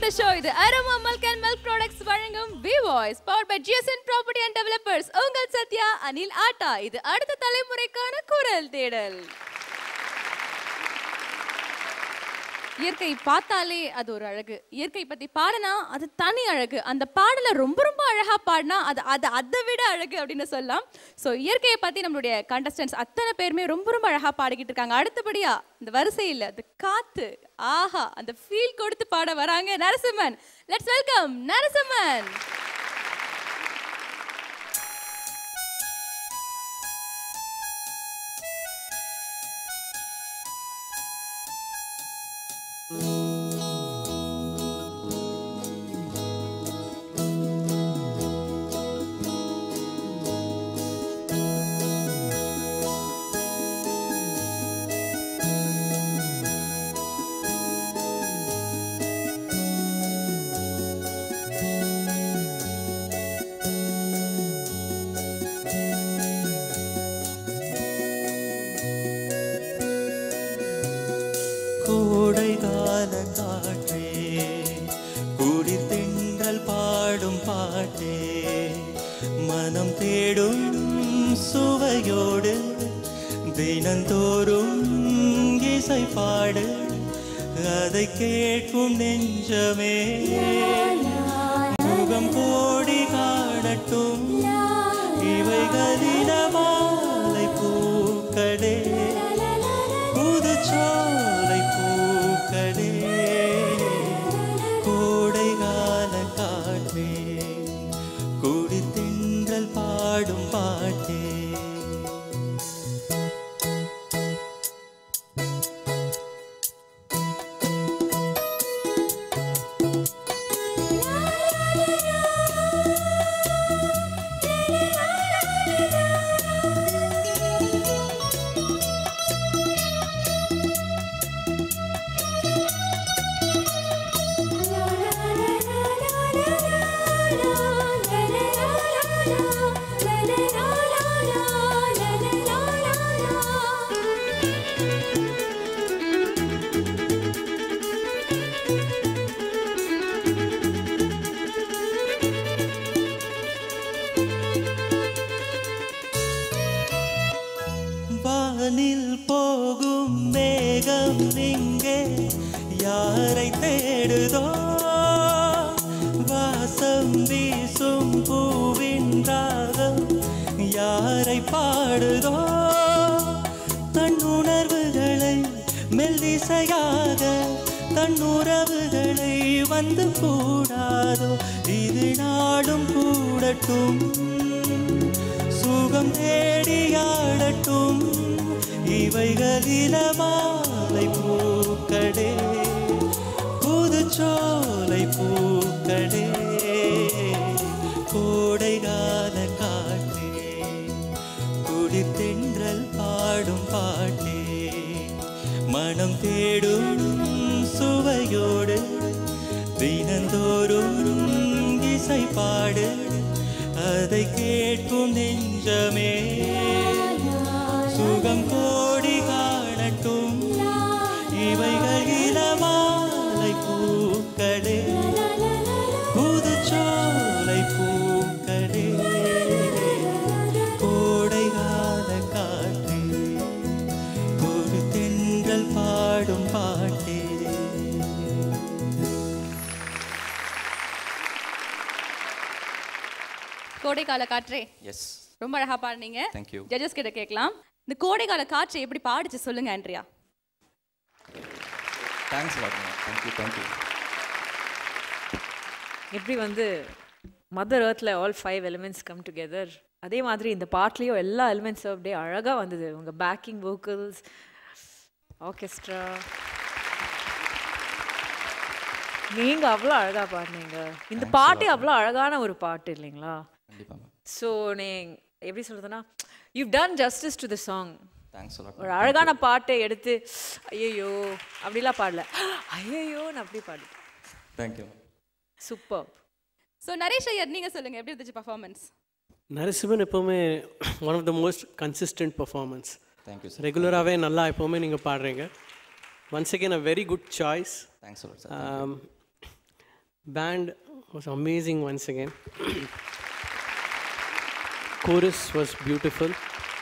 Show இது aroma milk and milk products வழங்கும் V voice power by GSN property and developers உங்கள் சத்யா அனில் ஆட்டா இது அடுத்த தலைமுறைக்கான குரல் தேடல் இயற்கை பார்த்தாலே அது ஒரு அழகு இயற்கை பத்தி பாடினா அது தனி அழகு அந்த பாடலை ரொம்ப ரொம்ப அழகா பாடினா அது அது அதை விட அழகு அப்படின்னு சொல்லலாம் ஸோ இயற்கையை பத்தி நம்மளுடைய கண்டஸ்டன்ஸ் அத்தனை பேருமே ரொம்ப ரொம்ப அழகா பாடிக்கிட்டு இருக்காங்க அடுத்தபடியா இந்த வரிசையில் அது காத்து ஆஹா அந்த ஃபீல் கொடுத்து பாட வராங்க நரசிம்மன் லெட்ஸ் வெல்கம் நரசிம்மன் கோடை கால காற்றே குளிர் தென்றல் பாடும் பாட்டே மனம் தேடும் சுவையோடு தினந்தோறும் இசை பாடு அதை கேட்கும் நெஞ்சமே முகம் கோடி காணட்டும் இவைகளில மாலை பூக்களே புதுச்சோலை பூக்களே கோடை கால காற்றே குடி திங்கள் பாடும் பாட்டே வானில் போகும் மேகம் இங்கே யாரை தேடுதோ வாசம் வீசும் பூவின் ராகம் யாரை பாடுதோ தன் உணர்வுகளை மெல்லிசையாக தன் உறவுகளை வந்து கூடாதோ இது நாடும் கூடட்டும் சுகம் தேடியாடட்டும் இவைகளில மாலை பூக்களே புதுச்சோலை பூக்களே கோடைகால காற்றே குளிர் தென்றல் பாடும் பாட்டே மனம் தேடும் சுவையோடு தினந்தோறும் இசை பாடு அதை கேட்கும் நெஞ்சமே சுகம் கோடி காணட்டும் இவைகளில மாலை பூக்களே புதுச்சோலை பூக்களே கோடை கால காற்றே ஒரு தென்றல் பாடும் பாட்டே கோடைக்கால காற்றே எஸ் ரொம்ப அழகா பாடுனீங்க Thank you. ஜட்ஜஸ் கிட்ட கேட்கலாம் இந்த கோடைக்கால காற்றை எப்படி பாடிச்சு சொல்லுங்க ஆண்ட்ரியா தேங்க்ஸ் தேங்க்யூ தேங்க்யூ எப்படி வந்து மதர் எர்த்தில் all five elements come together அதே மாதிரி இந்த பாட்லேயும் எல்லா எலிமெண்ட்ஸும் அப்படியே அழகாக வந்தது உங்கள் பேக்கிங் வோக்கல்ஸ் ஆர்கெஸ்ட்ரா நீங்கள் அவ்வளோ அழகாக பாடினீங்க இந்த பாட்டே அவ்வளோ அழகான ஒரு பாட்டு இல்லைங்களா கண்டிப்பாக மேம் ஸோ நீ எப்படி சொல்கிறதுனா you done justice to the song thanks சொல்லாட் ஒரு அழகான பாட்டை எடுத்து ஐயையோ அப்படிலாம் பாடல ஐயையோன்னு அப்படி பாடு thank you super so Naresh Iyer நீங்க சொல்லுங்க எப்படி இருந்துச்சு பர்ஃபார்மன்ஸ் நரசிம்மன் எப்போவுமே one of the most consistent performance thank you sir ரெகுலராகவே நல்லா எப்போவுமே நீங்கள் பாடுறீங்க once again a very good choice thanks சொல்லாட் sir Band was amazing once again. Chorus was beautiful.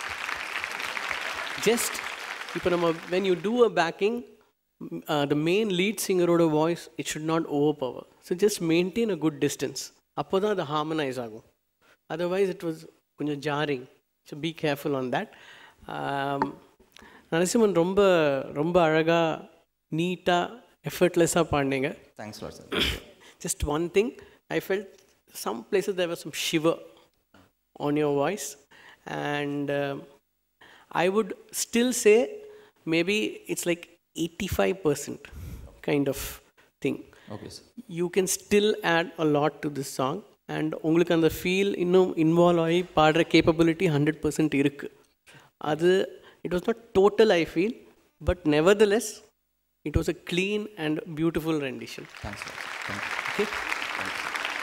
Just இப்போ நம்ம when you do a backing uh, the main lead singer-ஓட voice it should not overpower so just maintain a good distance அப்போ தான் அது harmonize ஆகும் otherwise it was கொஞ்சம் jarring so be careful on that um, Narasimhan ரொம்ப ரொம்ப அழகாக நீட்டாக எஃபர்ட்லெஸ்ஸாக பாடினீங்க thanks lot sir just one thing i felt some places there was some shiver on your voice and um, i would still say maybe it's like 85% kind of thing okay sir you can still add a lot to this song and உங்களுக்கு அந்த feel இன்னும் involve ஆகி பாடுற capability hundred percent இருக்குது அது it was not total I feel but nevertheless it was a clean and beautiful rendition thanks lot thank you okay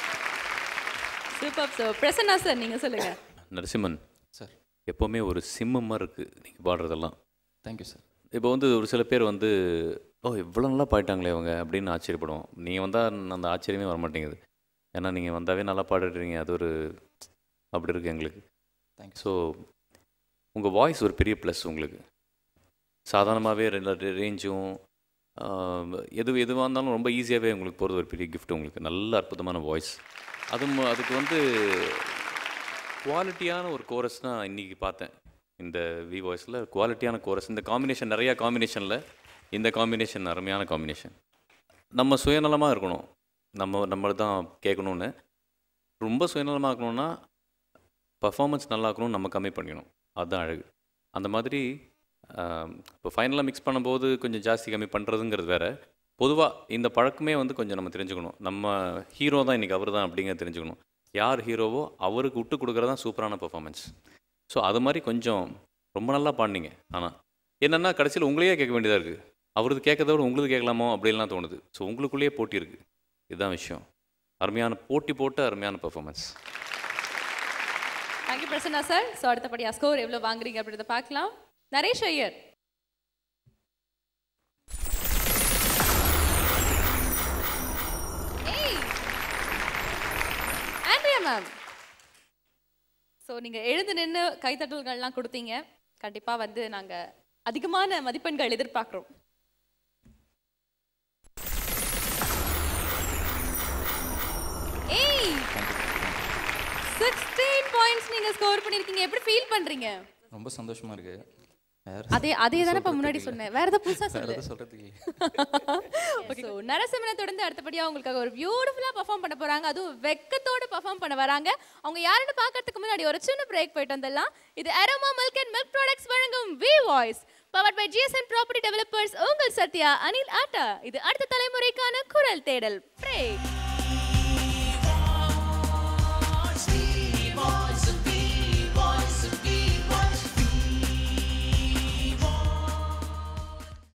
super so Prasanna sir நீங்க சொல்லுங்க Narasimhan sir எப்போவுமே ஒரு சிம்மமாக இருக்குது நீங்கள் பாடுறதெல்லாம் தேங்க்யூ சார் இப்போ வந்து ஒரு சில பேர் வந்து ஓ இவ்வளோ நல்லா பாடிட்டாங்களே அவங்க அப்படின்னு ஆச்சரியப்படுவோம் நீங்கள் வந்தால் அந்த ஆச்சரியமே வர மாட்டேங்குது ஏன்னா நீங்கள் வந்தாவே நல்லா பாடிடுறீங்க அது ஒரு அப்படி இருக்குது எங்களுக்கு தேங்க்யூ ஸோ உங்கள் வாய்ஸ் ஒரு பெரிய ப்ளஸ் உங்களுக்கு சாதாரணமாகவே ரேஞ்சும் எது எதுவாக இருந்தாலும் ரொம்ப ஈஸியாகவே உங்களுக்கு போகிறது ஒரு பெரிய gift உங்களுக்கு நல்ல அற்புதமான வாய்ஸ் அது ம- அதுக்கு வந்து குவாலிட்டியான ஒரு கோரஸ் தான் இன்றைக்கி பார்த்தேன் இந்த வி வாய்ஸில் குவாலிட்டியான கோரஸ் இந்த காம்பினேஷன் நிறையா காம்பினேஷனில் இந்த காம்பினேஷன் அருமையான காம்பினேஷன் நம்ம சுயநலமாக இருக்கணும் நம்ம நம்ம தான் கேட்கணுன்னு ரொம்ப சுயநலமாக இருக்கணும்னா பர்ஃபார்மன்ஸ் நல்லா இருக்கணும் நம்ம கம்மி பண்ணிக்கணும் அதுதான் அழகு அந்த மாதிரி ஆம், இப்போ ஃபைனலாக மிக்ஸ் பண்ணும்போது கொஞ்சம் ஜாஸ்தி கம்மி பண்ணுறதுங்கிறது வேற பொதுவாக இந்த பழக்கமே வந்து கொஞ்சம் நம்ம தெரிஞ்சுக்கணும் நம்ம ஹீரோ தான் இன்றைக்கி அவர் தான் அப்படிங்கிறத தெரிஞ்சுக்கணும் யார் ஹீரோவோ அவருக்கு விட்டு கொடுக்குறது தான் சூப்பரான பர்ஃபார்மன்ஸ் ஸோ அது மாதிரி கொஞ்சம் ரொம்ப நல்லா பாடினீங்க ஆனால் என்னென்னா கடைசியில் உங்களையே கேட்க வேண்டியதாக இருக்குது அவரது கேட்கறத விட உங்களுக்கு கேட்கலாமோ அப்படின்லாம் தோணுது ஸோ உங்களுக்குள்ளேயே போட்டி இருக்குது இதுதான் விஷயம் அருமையான போட்டி போட்டு அருமையான performance thank you Prasanna sir so அடுத்தபடியா ஸ்கோர் எவ்வளோ வாங்குறீங்க அப்படின்றத பார்க்கலாம் நரேஷ் ஐயர் ஏய் ஆண்ட்ரியா மேம் ஸோ நீங்கள் எழுந்து நின்று கைத்தட்டல்கள்லாம் கொடுத்தீங்க கண்டிப்பாக வந்து நாங்கள் அதிகமான மதிப்பெண்கள் எதிர்பார்க்குறோம் ஏய் சிக்ஸ்டீன் பாயிண்ட்ஸ் நீங்க ஸ்கோர் பண்ணிருக்கீங்க எப்படி ஃபீல் பண்றீங்க ரொம்ப சந்தோஷமா இருக்கு வேற அதே அதே தானே இப்ப முன்னாடி சொல்றதுக்கு சொன்னேன் வேற ஏதாவது புதுசா வேற சொல்லு எதுவும் சொல்றதுக்கு இல்லை ஸோ நரசிம்மனை தொடர்ந்து அடுத்தபடியாக உங்களுக்காக ஒரு பியூட்டிஃபுல்லாக பர்ஃபார்ம் பண்ண போறாங்க அதுவும் வெக்கத்தோட பர்ஃபார்ம் பண்ண வராங்க அவங்க யாருன்னு பார்க்கறதுக்கு முன்னாடி ஒரு சின்ன பிரேக் போயிட்டு வந்துடலாம் இது aroma milk and milk products வழங்கும் V voice powered by GSN property developers உங்கள் சத்யா அனில் ஆட்டா இது அடுத்த தலைமுறைக்கான குரல் தேடல் பிரேக்